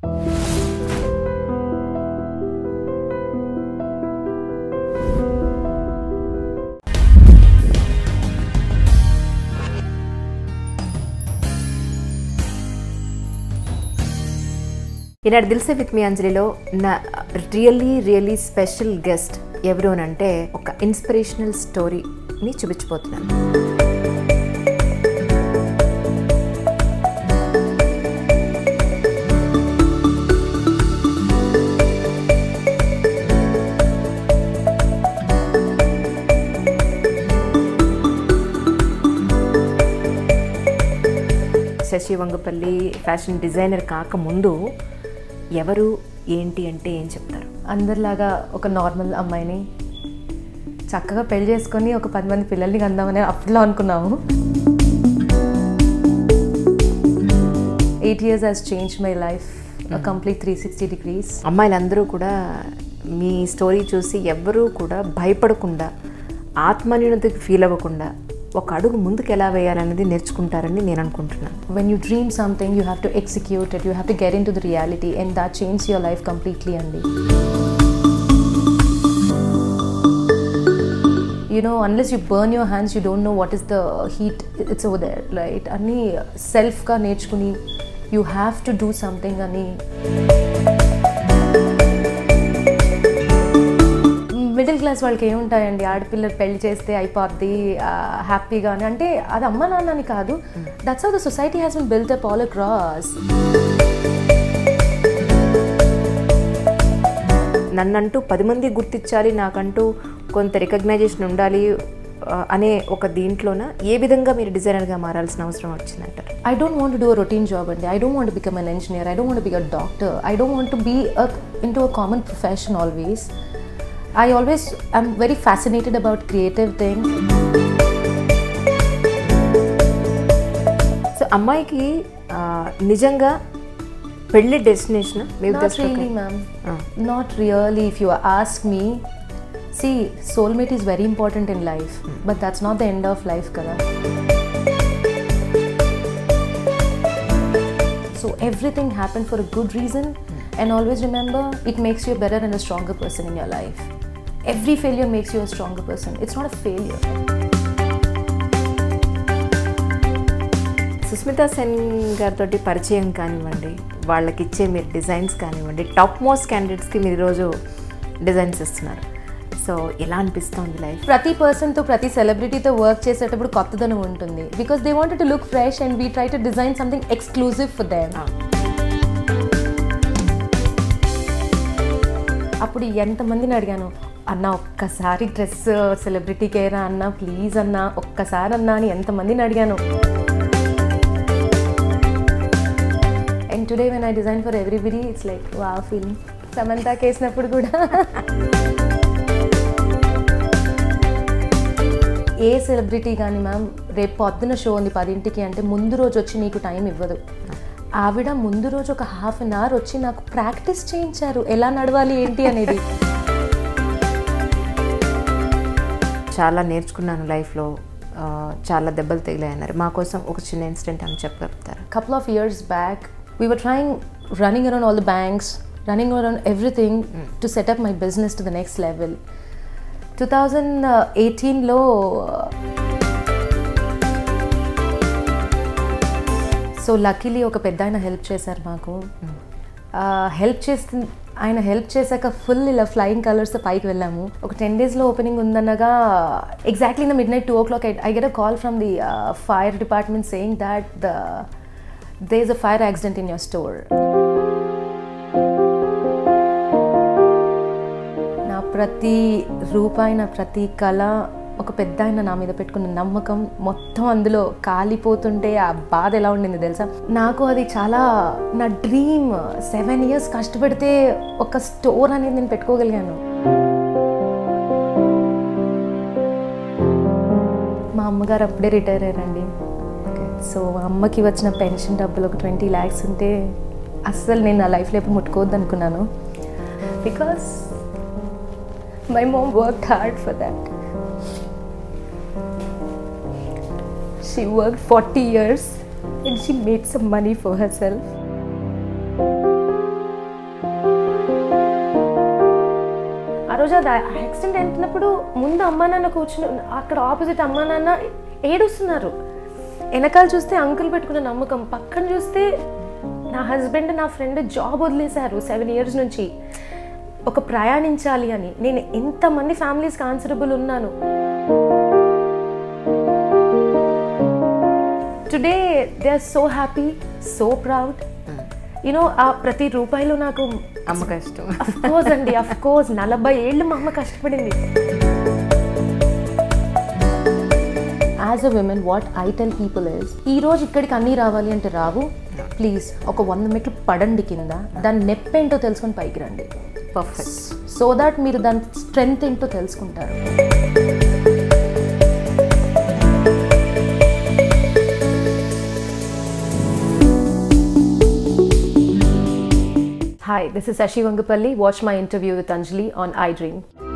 Eenadu దిల్సే with me అంజలిలో నా really really special guest ఎవరు అని అంటే ఒక ఇన్స్పిరేషనల్ స్టోరీని చూపించబోతున్నాను శశి వంగపల్లి ఫ్యాషన్ డిజైనర్ కాకముందు ఎవరు ఏంటి అంటే ఏం చెప్తారు అందరిలాగా ఒక నార్మల్ అమ్మాయిని చక్కగా పెళ్లి చేసుకొని ఒక పది మంది పిల్లల్ని కందామని అప్పట్లో అనుకున్నాము eight years has change my life complete three sixty degrees అమ్మాయిలందరూ కూడా మీ స్టోరీ చూసి ఎవ్వరూ కూడా భయపడకుండా ఆత్మన్యూనతకి ఫీల్ అవ్వకుండా ఒక అడుగు ముందుకు ఎలా వేయాలనేది నేర్చుకుంటారని నేను అనుకుంటున్నాను when you dream something you have to execute it you have to get into the reality and that changes your life completely అండి you know unless you burn your hands you don't know what is the heat it's over there right అన్నీ సెల్ఫ్గా నేర్చుకుని you have to do something అని middle class వాళ్ళకి ఏముంటాయండి ఆడపిల్లలు పెళ్లి చేస్తే అయిపోద్ది హ్యాపీగా అని అంటే అది అమ్మ నాన్నని కాదు that's how the society has been built up all across నన్నంటూ పది మంది గుర్తించాలి నాకంటూ కొంత రికగ్నైజేషన్ ఉండాలి ఆ, అనే ఒక దీంట్లోన ఏ విధంగా మీరు డిజైనర్గా మారాల్సిన అవసరం వచ్చిందంటారు I don't want to do a routine job and I don't want to become an engineer. I don't want to be a doctor. I don't want to be a, into a common profession always. I always am very fascinated about creative things. So అమ్మాయికి ఆ, నిజంగా పెళ్లి destination మీ Not ఉద్దేశం really, ప్రకారం? ma'am. Not really. If you ask me, see, soulmate is very important in life, but that's not the end of life, kada. So everything happened for a good reason, and always remember, it makes you a better and a stronger person in your life. Every failure makes you a stronger person. It's not a failure. Susmitha సెన్ గారితో పరిచయం కానివ్వండి వాళ్ళకి ఇచ్చే మీరు designs కానివ్వండి top most క్యాండిడేట్స్కి మీరు ఈరోజు డిజైన్స్ ఇస్తున్నారు సో ఎలా అనిపిస్తుంది లైఫ్ ప్రతి పర్సన్తో ప్రతి సెలబ్రిటీతో వర్క్ చేసేటప్పుడు కొత్తదనం ఉంటుంది because they wanted to look fresh and we try to design something exclusive for them అప్పుడు ఎంతమందిని అడిగాను అన్న ఒక్కసారి డ్రెస్ సెలబ్రిటీకి ఏరా అన్న ప్లీజ్ అన్న ఒక్కసారి అన్న అని ఎంతమందిని అడిగాను and today when I design for everybody it's like wow feeling సమంతాకి వేసినప్పుడు కూడా ఏ సెలబ్రిటీ కానీ మ్యామ్ రేపు పొద్దున షో ఉంది పదింటికి అంటే ముందు రోజు వచ్చి నీకు టైం ఇవ్వదు ఆవిడ ముందు రోజు ఒక హాఫ్ అన్ అవర్ వచ్చి నాకు ప్రాక్టీస్ చేయించారు ఎలా నడవాలి ఏంటి అనేది చాలా నేర్చుకున్నాను లైఫ్లో ఆ, చాలా దెబ్బలు తగిలాయన్నారు మా కోసం ఒక చిన్న ఇన్సిడెంట్ అని చెప్పగలుగుతారు couple of years back we were trying running around all the banks running around everything to set up my business to the next level 2018 లో సో లక్కీలీ ఒక పెద్ద ఆయన హెల్ప్ చేశారు మాకు హెల్ప్ చేస్తు ఆయన హెల్ప్ చేశాక ఫుల్ ఇలా ఫ్లయింగ్ కలర్స్ పైకి వెళ్ళాము ఒక టెన్ డేస్లో ఓపెనింగ్ ఉందన్నగా exactly in midnight two o'clock I get a call from the fire department saying that the they is a fire accident in your store నా ప్రతి రూపాయి నా ప్రతి కళ ఒక పెద్ద ఆయన నా మీద పెట్టుకున్న నమ్మకం మొత్తం అందులో కాలిపోతుంటే ఆ బాధ ఎలా ఉండింది తెలుసా నాకు అది చాలా నా డ్రీమ్ సెవెన్ ఇయర్స్ కష్టపడితే ఒక స్టోర్ అనేది నేను పెట్టుకోగలిగాను మా అమ్మగారు అప్పుడే రిటైర్ అయ్యారండి సో అమ్మకి వచ్చిన పెన్షన్ డబ్బులు ఒక ట్వంటీ ల్యాక్స్ ఉంటే అస్సలు నేను నా లైఫ్లో ఎప్పుడు ముట్టుకోవద్దు అనుకున్నాను because my mom work hard for that she work forty years and she made some money for herself రోజు అది యాక్సిడెంట్ అయినప్పుడు ముందు అమ్మా నాన్న కూర్చుని అక్కడ ఆపోజిట్ అమ్మా నాన్న ఏడుస్తున్నారు వెనకాల చూస్తే అంకుల్ పెట్టుకున్న నమ్మకం పక్కన చూస్తే నా హస్బెండ్ నా ఫ్రెండ్ జాబ్ వదిలేశారు సెవెన్ ఇయర్స్ నుంచి ఒక ప్రయాణించాలి అని నేను ఎంతమంది ఫ్యామిలీస్కి ఆన్సరబుల్ ఉన్నాను today they are so happy so proud you know ఆ ప్రతి రూపాయిలో నాకు అమ్మ కష్టం అఫ్ కోర్స్ అండి అఫ్ కోర్స్ నలభై ఏళ్ళు మా అమ్మ కష్టపడింది as a women what I tell people is ఈ రోజు ఇక్కడికి అన్నీ రావాలి అంటే రావు ప్లీజ్ ఒక వంద మెట్లు పడండి కింద దాని నెప్పేంటో తెలుసుకొని పైకి రండి పర్ఫెక్ట్ సో దాట్ మీరు దాని స్ట్రెంగ్త్ ఏంటో తెలుసుకుంటారు Hi, this is Sashi Vangapalli. Watch my interview with Anjali on iDream.